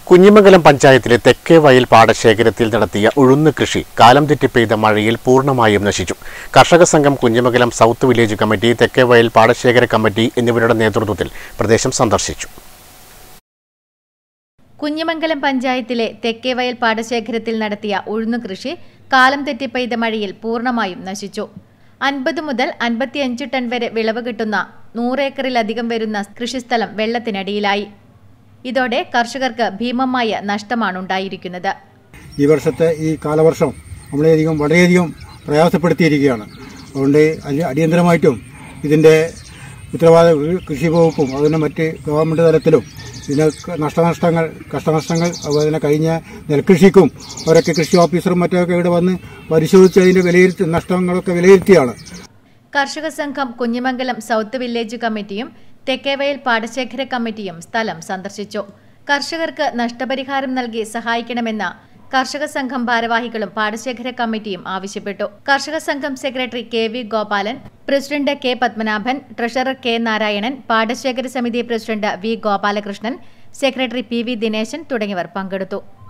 കുഞ്ഞിമംഗലം പഞ്ചായത്തിലെ തെക്കേ വയൽ പാടശേഖരത്തിൽ നടത്തിയ ഉഴുന്ന് കൃഷി കാലം തെറ്റി പെയ്ത മഴയിൽ പൂർണ്ണമായും നശിച്ചു കർഷക സംഘം കുഞ്ഞിമംഗലം സൗത്ത് വില്ലേജ് കമ്മിറ്റി തെക്കേ വയൽ പാടശേഖര കമ്മിറ്റി എന്നിവരുടെ നേതൃത്വത്തിൽ പ്രദേശം സന്ദർശിച്ചു കുഞ്ഞിമംഗലം പഞ്ചായത്തിലെ തെക്കേവയൽ പാടശേഖരത്തിൽ നടത്തിയ ഉഴുന്നു കൃഷി കാലം തെറ്റി പെയ്ത മഴയിൽ പൂർണ്ണമായും നശിച്ചു അൻപത് മുതൽ അൻപത്തിയഞ്ച് ടൺ വരെ വിളവ് കിട്ടുന്ന നൂറേക്കറിലധികം വരുന്ന കൃഷിസ്ഥലം വെള്ളത്തിനടിയിലായി ഇതോടെ കർഷകർക്ക് ഭീമമായ നഷ്ടമാണുണ്ടായിരിക്കുന്നത് ഈ വർഷത്തെ ഈ കാലവർഷം നമ്മളെയധികം വളരെയധികം പ്രയാസപ്പെടുത്തിയിരിക്കുകയാണ് അതുകൊണ്ട് അടി- അടിയന്തരമായിട്ടും ഇതിൻ്റെ ഉത്തരവാദ കൃഷി വകുപ്പും അതുപോലെ മറ്റ് ഗവൺമെൻറ് തലത്തിലും ഇതിന് നഷ്ടനഷ്ടങ്ങൾ കഷ്ടനഷ്ടങ്ങൾ അതുപോലെ തന്നെ കഴിഞ്ഞ നെൽകൃഷിക്കും അവരൊക്കെ കൃഷി ഓഫീസറും മറ്റൊക്കെ ഇവിടെ വന്ന് പരിശോധിച്ച് അതിൻ്റെ വിലയിരുത്തി നഷ്ടങ്ങളൊക്കെ വിലയിരുത്തിയാണ് കർഷക സംഘം കുഞ്ഞിമംഗലം സൗത്ത് വില്ലേജ് കമ്മിറ്റിയും തെക്കേവയൽ പാടശേഖര കമ്മിറ്റിയും സ്ഥലം സന്ദർശിച്ചു കർഷകർക്ക് നഷ്ടപരിഹാരം നൽകി സഹായിക്കണമെന്ന് കർഷക സംഘം ഭാരവാഹികളും പാടശേഖര കമ്മിറ്റിയും ആവശ്യപ്പെട്ടു കർഷക സംഘം secretary K V Gopalan president K Padmanabhan treasurer K Narayanan പാടശേഖര സമിതി president V Gopalakrishnan secretary P V Dineshan തുടങ്ങിയവർ പങ്കെടുത്തു